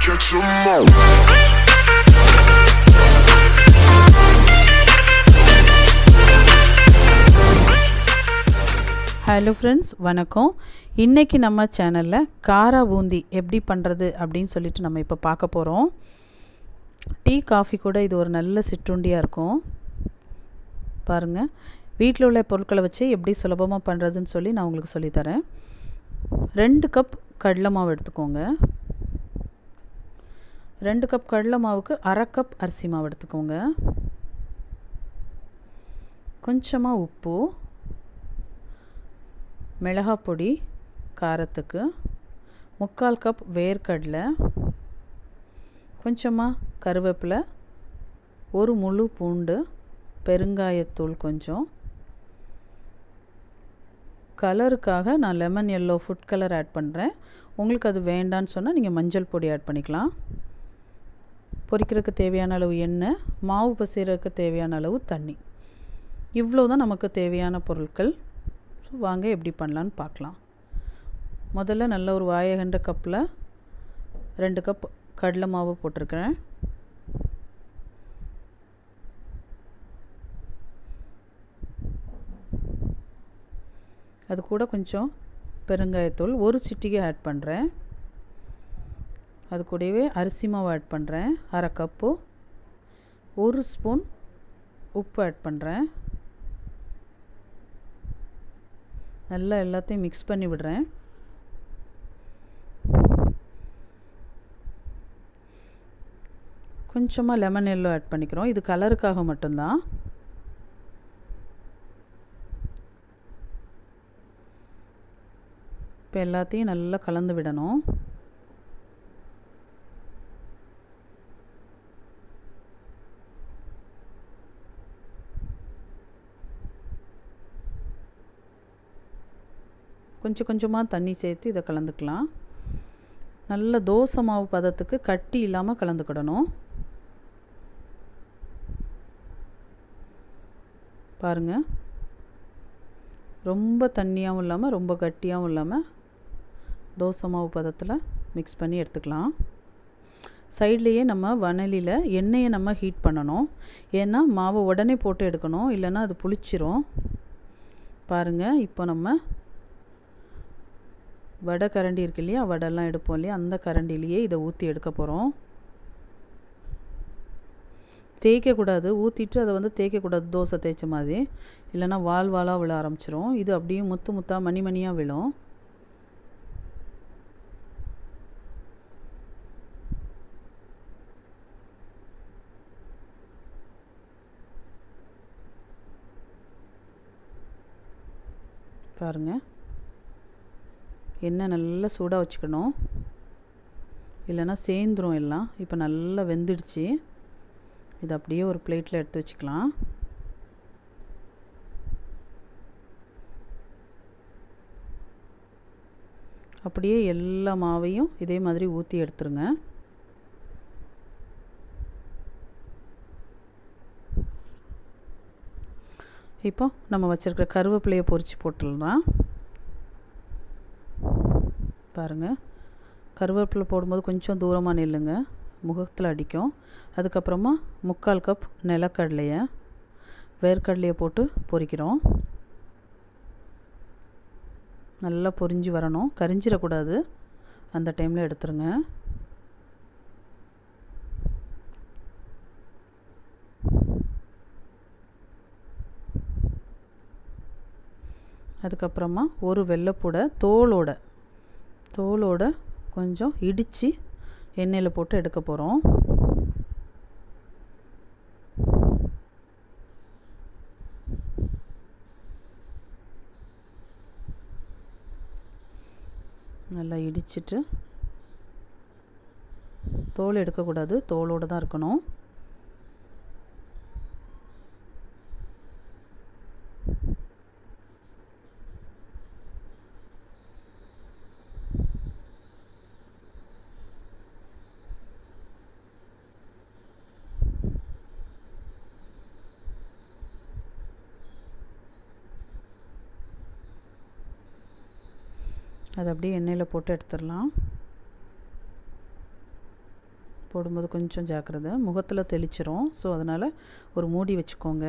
catch 'em all. Hello friends வணக்கம் இன்றைக்கி நம்ம சேனலில் காரா பூந்தி எப்படி பண்ணுறது அப்படின்னு சொல்லிட்டு நம்ம இப்போ பார்க்க போகிறோம் டீ காஃபி கூட இது ஒரு நல்ல சிற்றுண்டியாக இருக்கும் பாருங்கள் வீட்டில் உள்ள பொருட்களை வச்சு எப்படி சுலபமாக பண்ணுறதுன்னு சொல்லி நான் உங்களுக்கு சொல்லித்தரேன் ரெண்டு கப் கடலை மாவு எடுத்துக்கோங்க ரெண்டு கப் கடலை மாவுக்கு அரை கப் அரிசி மாவு எடுத்துக்கோங்க கொஞ்சமாக உப்பு மிளகாய் பொடி காரத்துக்கு முக்கால் கப் வேர்க்கடலை கொஞ்சமாக கருவேப்பிலை ஒரு முழு பூண்டு பெருங்காயத்தூள் கொஞ்சம் கலருக்காக நான் lemon yellow food colour add பண்ணுறேன் உங்களுக்கு அது வேண்டான்னு சொன்னால் நீங்கள் மஞ்சள் பொடி ஆட் பண்ணிக்கலாம் பொரிக்கிறதுக்கு தேவையான அளவு எண்ணெய் மாவு பசைறதுக்கு தேவையான அளவு தண்ணி இவ்வளோ தான் நமக்கு தேவையான பொருட்கள் ஸோ வாங்க எப்படி பண்ணலான்னு பார்க்கலாம் முதல்ல நல்ல ஒரு வாயகண்ட கப்பில் ரெண்டு கப் கடலை மாவு போட்டிருக்கிறேன் அது கூட கொஞ்சம் பெருங்காயத்தூள் ஒரு சிட்டிகை ஆட் பண்ணுறேன் அது கூடவே அரிசி மாவு ஆட் பண்ணுறேன் அரை கப்பு ஒரு ஸ்பூன் உப்பு ஆட் பண்ணுறேன் நல்லா எல்லாத்தையும் மிக்ஸ் பண்ணி விடுறேன் கொஞ்சமாக லெமன் எல்லோ ஆட் பண்ணிக்கிறோம் இது கலருக்காக மட்டும்தான் இப்போ எல்லாத்தையும் நல்லா கலந்து விடணும் கொஞ்சம் கொஞ்சமாக தண்ணி சேர்த்து இதை கலந்துக்கலாம் நல்ல தோசை மாவு பதத்துக்கு கட்டி இல்லாமல் கலந்துக்கிடணும் பாருங்கள் ரொம்ப தண்ணியாகவும் இல்லாமல் ரொம்ப கட்டியாகவும் இல்லாமல் தோசை மாவு பதத்தில் மிக்ஸ் பண்ணி எடுத்துக்கலாம் சைட்லேயே நம்ம வனலியில் எண்ணெயை நம்ம ஹீட் பண்ணணும் ஏன்னா மாவை உடனே போட்டு எடுக்கணும் இல்லைன்னா அது புளிச்சிரும் பாருங்கள் இப்போ நம்ம வடை கரண்டி இருக்கு இல்லையா வடைலாம் எடுப்போம் இல்லையா அந்த கரண்டிலேயே இதை ஊற்றி எடுக்க போகிறோம் தேய்க்கக்கூடாது ஊற்றிட்டு அதை வந்து தேய்க்கக்கூடாது தோசை தேய்ச்ச மாதிரி இல்லைன்னா வால் வாலாக விழ ஆரம்பிச்சிரும் இது அப்படியே முத்து முத்தாக மணி மணியாக விழும் பாருங்கள் எண்ணெய் நல்லா சூடாக வச்சுக்கணும் இல்லைன்னா சேர்ந்துரும் எல்லாம் இப்போ நல்லா வெந்துடுச்சு இது அப்படியே ஒரு பிளேட்டில் எடுத்து வச்சுக்கலாம் அப்படியே எல்லா மாவையும் இதே மாதிரி ஊற்றி எடுத்துருங்க இப்போ நம்ம வச்சுருக்கிற கருவேப்பிலையை பொரித்து போட்டுடலாம் பாருங்கள் கருவேப்பிலை போடும்போது கொஞ்சம் தூரமாக நில்லுங்க முகத்தில் அடிக்கும் அதுக்கப்புறமா முக்கால் கப் நிலக்கடலையை வேர்க்கடலையை போட்டு பொரிக்கிறோம் நல்லா பொரிஞ்சு வரணும் கரிஞ்சிடக்கூடாது அந்த டைமில் எடுத்துருங்க அதுக்கப்புறமா ஒரு வெள்ளைப்பூடை தோலோட தோலோட கொஞ்சம் இடித்து எண்ணெயில் போட்டு எடுக்க போகிறோம் நல்லா இடிச்சிட்டு தோல் எடுக்கக்கூடாது தோலோடு தான் இருக்கணும் அதை அப்படியே எண்ணெயில் போட்டு எடுத்துடலாம் போடும்போது கொஞ்சம் ஜாக்கிரதை முகத்தில் தெளிச்சிரும் ஸோ அதனால் ஒரு மூடி வச்சுக்கோங்க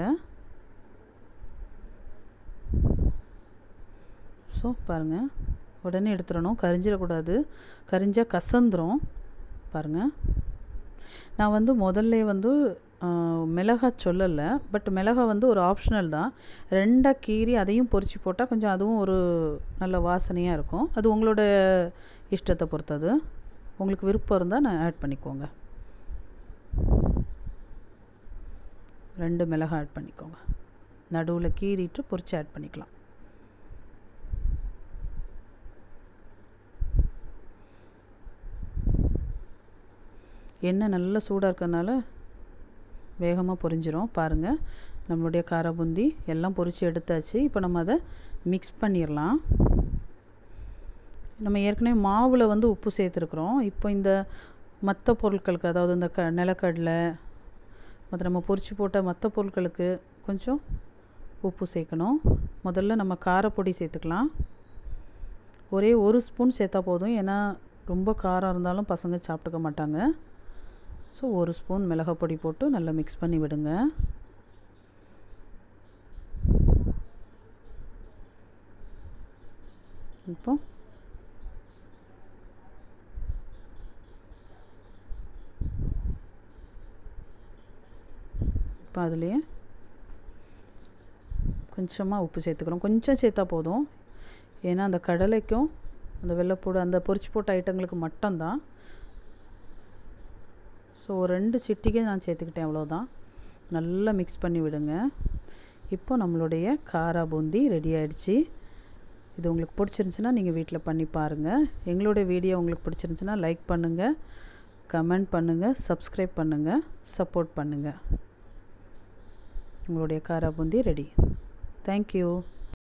ஸோ பாருங்கள் உடனே எடுத்துடணும் கரிஞ்சிடக்கூடாது கரிஞ்சால் கசந்துரும் பாருங்கள் நான் வந்து முதல்ல வந்து மிளகா சொல்லலை பட் மிளகா வந்து ஒரு ஆப்ஷனல் தான் ரெண்டாக கீறி அதையும் பொரிச்சு போட்டால் கொஞ்சம் அதுவும் ஒரு நல்ல வாசனையாக இருக்கும் அது உங்களோட இஷ்டத்தை பொறுத்தது உங்களுக்கு விருப்பம் இருந்தால் நான் ஆட் பண்ணிக்கோங்க ரெண்டு மிளகா ஆட் பண்ணிக்கோங்க நடுவில் கீறிட்டு பொரிச்சு ஆட் பண்ணிக்கலாம் எண்ணெய் நல்லா சூடாக இருக்கறனால வேகமாக பொரிஞ்சிரும் பாருங்கள் நம்மளுடைய கார பூந்தி எல்லாம் பொரித்து எடுத்தாச்சு இப்போ நம்ம அதை மிக்ஸ் பண்ணிடலாம் நம்ம ஏற்கனவே மாவில் வந்து உப்பு சேர்த்துருக்குறோம் இப்போ இந்த மற்ற பொருட்களுக்கு அதாவது இந்த க நிலக்கடலை மற்ற நம்ம பொரிச்சு போட்ட மற்ற பொருட்களுக்கு கொஞ்சம் உப்பு சேர்க்கணும் முதல்ல நம்ம காரப்பொடி சேர்த்துக்கலாம் ஒரே ஒரு ஸ்பூன் சேர்த்தா போதும் ஏன்னா ரொம்ப காரம் இருந்தாலும் பசங்க சாப்பிட்டுக்க மாட்டாங்க ஸோ ஒரு ஸ்பூன் மிளகாய் பொடி போட்டு நல்லா மிக்ஸ் பண்ணி விடுங்க இப்போ இப்போ அதுலேயே கொஞ்சமாக உப்பு சேர்த்துக்கிறோம் கொஞ்சம் சேர்த்தா போதும் ஏன்னா அந்த கடலைக்கும் அந்த வெள்ளைப்பூடு அந்த பொரிச்சு போட்ட ஐட்டங்களுக்கு மட்டும்தான் ஸோ ஒரு ரெண்டு சிட்டிக்கே நான் சேர்த்துக்கிட்டேன் அவ்வளோதான் நல்லா மிக்ஸ் பண்ணி விடுங்க இப்போ நம்மளுடைய காரா பூந்தி ரெடி ஆயிடுச்சு இது உங்களுக்கு பிடிச்சிருந்துச்சின்னா நீங்கள் வீட்டில் பண்ணி பாருங்கள் எங்களுடைய வீடியோ உங்களுக்கு பிடிச்சிருந்துச்சின்னா லைக் பண்ணுங்கள் கமெண்ட் பண்ணுங்கள் சப்ஸ்கிரைப் பண்ணுங்கள் சப்போர்ட் பண்ணுங்கள் உங்களுடைய காரா பூந்தி ரெடி தேங்க்யூ